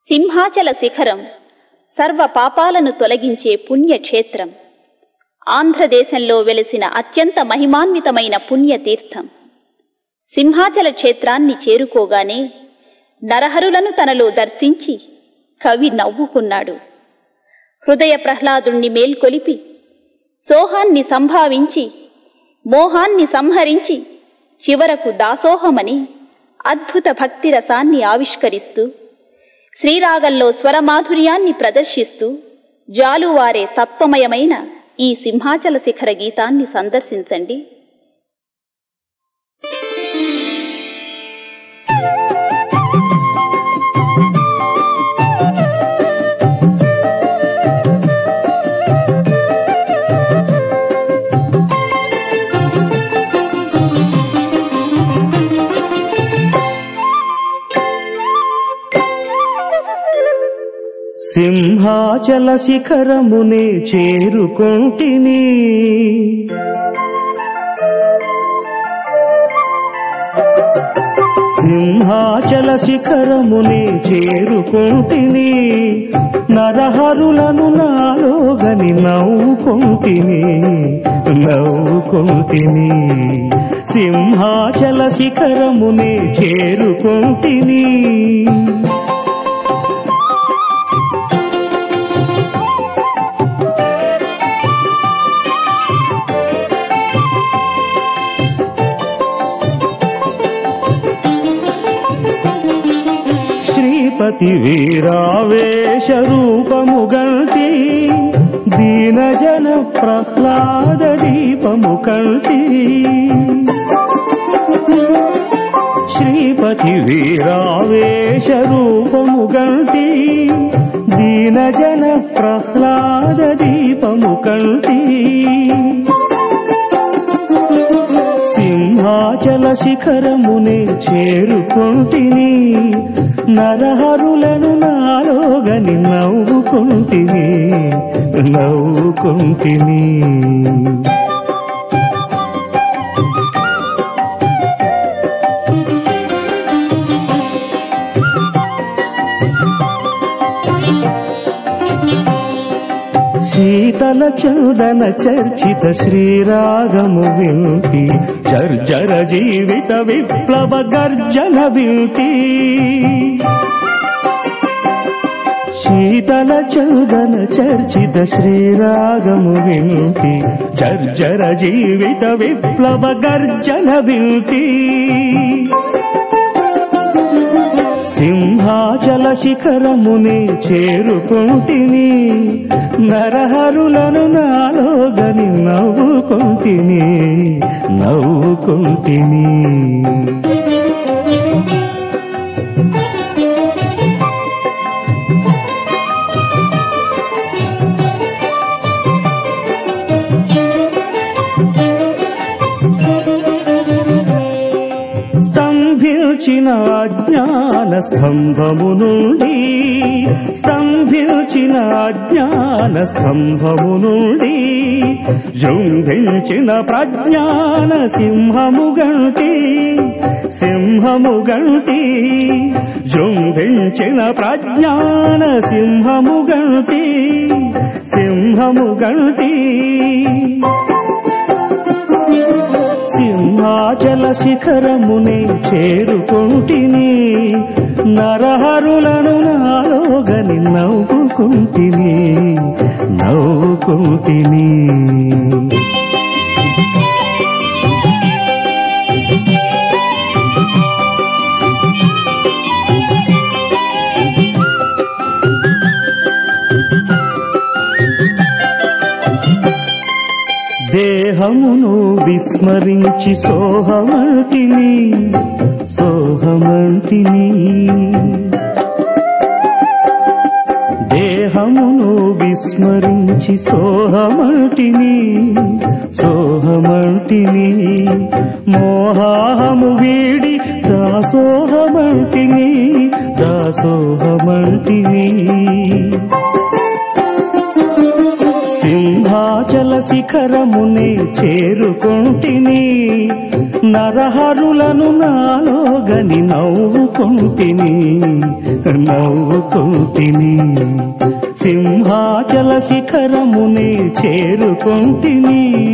సింహాచల శిఖరం సర్వ పాపాలను తొలగించే పుణ్యక్షేత్రం ఆంధ్రదేశంలో వెలిసిన అత్యంత మహిమాన్వితమైన పుణ్యతీర్థం సింహాచల క్షేత్రాన్ని చేరుకోగానే నరహరులను తనలో దర్శించి కవి నవ్వుకున్నాడు హృదయ ప్రహ్లాదుణ్ణి మేల్కొలిపి సోహాన్ని సంభావించి మోహాన్ని సంహరించి చివరకు దాసోహమని అద్భుత భక్తి రసాన్ని ఆవిష్కరిస్తూ శ్రీరాగంలో స్వరమాధుర్యాన్ని ప్రదర్శిస్తూ జాలువారే తత్వమయమైన ఈ సింహాచల శిఖర గీతాన్ని సందర్శించండి సింహాచల శిఖరమునే చేరుకొంటిని సింహాచల శిఖరమునే చేరుకొంటిని నరహరులను నాలోగని నవ్వుకొంటిని నవ్వుకొంటిని సింహాచల శిఖరమునే చేరుకొంటిని శ్రీపతి వీరావేశ రూపము గంటి దీనజన ప్రహ్లాద దీపము కంటి శ్రీపతి వీరావేశ రూపము గంటి దీనజన ప్రహ్లాద దీపము కంటి సింహాచల శిఖరమునే చేరుకొంటిని నరహరులను నాలోగని నవ్వుకుంటిని నవ్వుకుంటిని శీతల చందన చర్చిత శ్రీరాగము వింటి చర్జర జీవిత విప్లవ గర్జన వింటి శీతల చందన చర్చిత శ్రీరాగము వింటి చర్జర జీవిత విప్లవ గర్జన వింటి సింహాచల శిఖరమునే చేరుకుంటిని నరహరులను నాలోగని నవ్వుకుంటిని నవ్వుకుంటిని స్తంభించిన అజ్ఞాన స్తంభము నుండి స్తంభించిన అజ్ఞాన స్తంభము నుండి జృంభించిన ప్రజ్ఞాన సింహము గంటి సింహము గంటి జృంభించిన ప్రజ్ఞాన సింహము గంటి సింహము గంటి సింహాచల శిఖరమునే చేరుకుంటిని నరహరులను నాలోగని నవ్వుకుంటిని నవ్వుకుంటిని దేహమును విస్మరించి సోహమంటిని సోహమంటిని దేహమును విస్మరించి సోహమంటిని సోహమంటిని మోహాహము వీడి దాసోహమంటిని దాసోహమంటిని సింహాచల సింహాచల శిఖరమునే చేరుకుంటిని నరహరులను నాలోగని నవ్వుకుంటిని నవ్వుకుంటిని సింహాచల శిఖరమునే చేరుకుంటిని